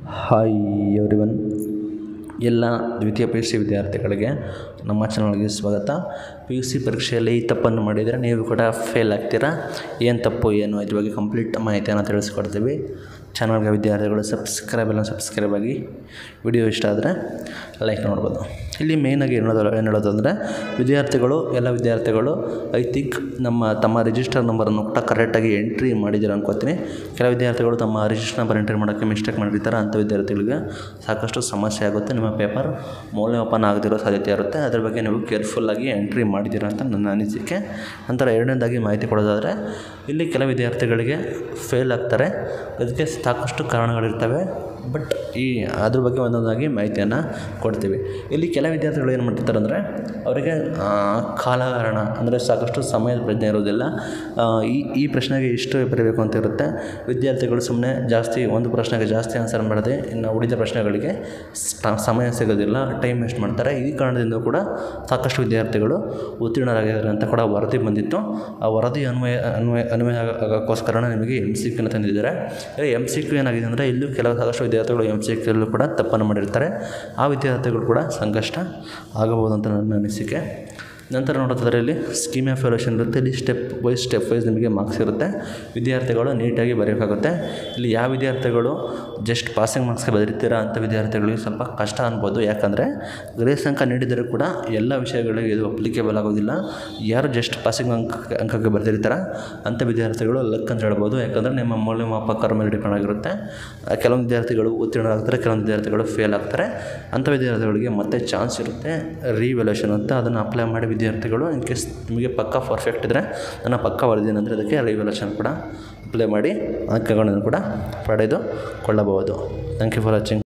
hi everyone ಎಲ್ಲ ದ್ವಿತೀಯ P U C ವಿದ್ಯಾರ್ಥಿಗಳಿಗೆ ನಮ್ಮ ಚಾನಲ್ಗೆ ಸ್ವಾಗತ ಪಿ ಯು ಸಿ ಪರೀಕ್ಷೆಯಲ್ಲಿ ಈ ತಪ್ಪನ್ನು ಮಾಡಿದರೆ ನೀವು ಕೂಡ ಫೇಲ್ ಆಗ್ತೀರಾ ಏನು ತಪ್ಪು ಏನು ಇದ್ರ ಬಗ್ಗೆ ಕಂಪ್ಲೀಟ್ ಮಾಹಿತಿಯನ್ನು ತಿಳಿಸ್ಕೊಡ್ತೀವಿ ಚಾನಲ್ಗೆ ವಿದ್ಯಾರ್ಥಿಗಳು ಸಬ್ಸ್ಕ್ರೈಬ್ ಎಲ್ಲ ಸಬ್ಸ್ಕ್ರೈಬ್ ಆಗಿ ವಿಡಿಯೋ ಇಷ್ಟ ಆದರೆ ಲೈಕ್ ನೋಡ್ಬೋದು ಇಲ್ಲಿ ಮೇಯ್ನಾಗಿ ಏನು ಹೇಳೋದು ಏನು ಹೇಳೋದು ಅಂದರೆ ವಿದ್ಯಾರ್ಥಿಗಳು ಎಲ್ಲ ವಿದ್ಯಾರ್ಥಿಗಳು ಐ ಥಿಂಕ್ ನಮ್ಮ ತಮ್ಮ ರಿಜಿಸ್ಟರ್ ನಂಬರನ್ನು ಕೂಡ ಕರೆಕ್ಟಾಗಿ ಎಂಟ್ರಿ ಮಾಡಿದ್ದೀರ ಅನ್ಕೋತೀನಿ ಕೆಲವು ವಿದ್ಯಾರ್ಥಿಗಳು ತಮ್ಮ ರಿಜಿಸ್ಟರ್ ನಂಬರ್ ಎಂಟ್ರಿ ಮಾಡೋಕ್ಕೆ ಮಿಸ್ಟೇಕ್ ಮಾಡಿರ್ತಾರೆ ಅಂಥ ವಿದ್ಯಾರ್ಥಿಗಳಿಗೆ ಸಾಕಷ್ಟು ಸಮಸ್ಯೆ ಆಗುತ್ತೆ ನಿಮ್ಮ ಪೇಪರ್ ಮೌಲ್ಯಮಾಪನ ಆಗದಿರೋ ಸಾಧ್ಯತೆ ಇರುತ್ತೆ ಅದ್ರ ಬಗ್ಗೆ ನೀವು ಕೇರ್ಫುಲ್ಲಾಗಿ ಎಂಟ್ರಿ ಮಾಡಿದ್ದೀರ ಅಂತ ನನ್ನ ಅನಿಸಿಕೆ ನಂತರ ಎರಡನೇದಾಗಿ ಮಾಹಿತಿ ಕೊಡೋದಾದರೆ ಇಲ್ಲಿ ಕೆಲವು ವಿದ್ಯಾರ್ಥಿಗಳಿಗೆ ಫೇಲ್ ಆಗ್ತಾರೆ ಅದಕ್ಕೆ ಸಾಕಷ್ಟು ಕಾರಣಗಳಿರ್ತವೆ ಬಟ್ ಈ ಅದ್ರ ಬಗ್ಗೆ ಒಂದೊಂದಾಗಿ ಮಾಹಿತಿಯನ್ನು ಕೊಡ್ತೀವಿ ಇಲ್ಲಿ ಕೆಲ ವಿದ್ಯಾರ್ಥಿಗಳು ಏನು ಮಾಡ್ತಿರ್ತಾರೆ ಅಂದರೆ ಅವರಿಗೆ ಕಾಲಹರಣ ಅಂದರೆ ಸಾಕಷ್ಟು ಸಮಯದ ಪ್ರಜ್ಞೆ ಇರೋದಿಲ್ಲ ಆ, ಈ ಈ ಪ್ರಶ್ನೆಗೆ ಇಷ್ಟು ಬರೀಬೇಕು ಅಂತ ಇರುತ್ತೆ ವಿದ್ಯಾರ್ಥಿಗಳು ಸುಮ್ಮನೆ ಜಾಸ್ತಿ ಒಂದು ಪ್ರಶ್ನೆಗೆ ಜಾಸ್ತಿ ಆನ್ಸರ್ ಮಾಡದೆ ಇನ್ನು ಉಳಿದ ಪ್ರಶ್ನೆಗಳಿಗೆ ಸ- ಸಮಯ ಸಿಗೋದಿಲ್ಲ ಟೈಮ್ ವೇಸ್ಟ್ ಮಾಡ್ತಾರೆ ಈ ಕಾರಣದಿಂದ ಕೂಡ ಸಾಕಷ್ಟು ವಿದ್ಯಾರ್ಥಿಗಳು ಉತ್ತೀರ್ಣರಾಗಿದ್ದಾರೆ ಅಂತ ಕೂಡ ವರದಿ ಬಂದಿತ್ತು ಆ ವರದಿ ಅನ್ವಯ ಅನ್ವಯ ಅನ್ವಯ ಆಗ- ಆಗೋಕ್ಕೋಸ್ಕರ ನಿಮಗೆ ಎಮ್ ಸಿ ಕ್ಯೂನ ತಂದಿದ್ದಾರೆ ಎಮ್ ಸಿ ಕ್ಯೂ ಏನಾಗಿದೆ ಅಂದರೆ ಇಲ್ಲೂ ಕೆಲವು ಸಾಕಷ್ಟು ವಿದ್ಯಾರ್ಥಿಗಳು ಎಮ್ ಸಿ ಕ್ಯೂಲ್ಲೂ ಕೂಡ ತಪ್ಪನ್ನು ಮಾಡಿರ್ತಾರೆ ಆ ವಿದ್ಯಾರ್ಥಿಗಳು ಕೂಡ ಸಂಕಷ್ಟ ಆಗಬಹುದು ಅಂತ ನನ್ನ ಅನಿಸಿಕೆ ನಂತರ ನೋಡೋದಾದ್ರೆ ಇಲ್ಲಿ ಸ್ಕೀಮ್ ಆಫ್ ಎವ್ಯಾಲ್ಯೂಷನ್ ಇರುತ್ತೆ ಇಲ್ಲಿ ಸ್ಟೆಪ್ ವೈಸ್ ಸ್ಟೆಪ್ ವೈಸ್ ನಿಮಗೆ ಮಾರ್ಕ್ಸ್ ಇರುತ್ತೆ ವಿದ್ಯಾರ್ಥಿಗಳು ನೀಟಾಗಿ ಬರೆಯೋಕ್ಕಾಗುತ್ತೆ ಇಲ್ಲಿ ಯಾವ ವಿದ್ಯಾರ್ಥಿಗಳು ಜಸ್ಟ್ ಪಾಸಿಂಗ್ ಮಾರ್ಕ್ಸ್ಗೆ ಬರೀತೀರಾ ಅಂಥ ವಿದ್ಯಾರ್ಥಿಗಳಿಗೆ ಸ್ವಲ್ಪ ಕಷ್ಟ ಅನ್ಬೋದು ಯಾಕಂದರೆ ಗ್ರೇಸ್ ಅಂಕ ನೀಡಿದರೂ ಕೂಡ ಎಲ್ಲ ವಿಷಯಗಳಿಗೆ ಇದು ಅಪ್ಲಿಕೇಬಲ್ ಆಗೋದಿಲ್ಲ ಯಾರು ಜಸ್ಟ್ ಪಾಸಿಂಗ್ ಅಂಕ ಅಂಕಕ್ಕೆ ಬರೆದಿರ್ತಾರ ಅಂಥ ವಿದ್ಯಾರ್ಥಿಗಳು ಲಕ್ ಅಂತ ಹೇಳ್ಬೋದು ಯಾಕಂದರೆ ನಿಮ್ಮ ಮೌಲ್ಯಮಾಪಕರ ಮೇಲೆ ಡಿಪೆಂಡ್ ಆಗಿರುತ್ತೆ ಆ, ಕೆಲವೊಂದು ವಿದ್ಯಾರ್ಥಿಗಳು ಉತ್ತೀರ್ಣರಾಗ್ತಾರೆ ಕೆಲವೊಂದು ವಿದ್ಯಾರ್ಥಿಗಳು ಫೇಲ್ ಆಗ್ತಾರೆ ಅಂಥ ವಿದ್ಯಾರ್ಥಿಗಳಿಗೆ ಮತ್ತೆ ಚಾನ್ಸ್ ಇರುತ್ತೆ ರಿವ್ಯಾಲ್ಯೂಷನ್ ಅಂತ ಅದನ್ನು ಅಪ್ಲೈ ಮಾಡಿ ವಿದ್ಯಾರ್ಥಿಗಳು ಇನ್ ಕೇಸ್ ನಿಮಗೆ ಪಕ್ಕ ಪರ್ಫೆಕ್ಟ್ ಇದ್ದರೆ ನನ್ನ ಪಕ್ಕ ವರದಿನಂದರೆ ಅದಕ್ಕೆ ರಿವ್ಯಾಲ್ಯೂಷನ್ ಕೂಡ ಅಪ್ಲೈ ಮಾಡಿ ಅಂಕಗಳನ್ನು ಕೂಡ ಪಡೆದುಕೊಳ್ಳಬಹುದು ಥ್ಯಾಂಕ್ ಯು ಫಾರ್ ವಾಚಿಂಗ್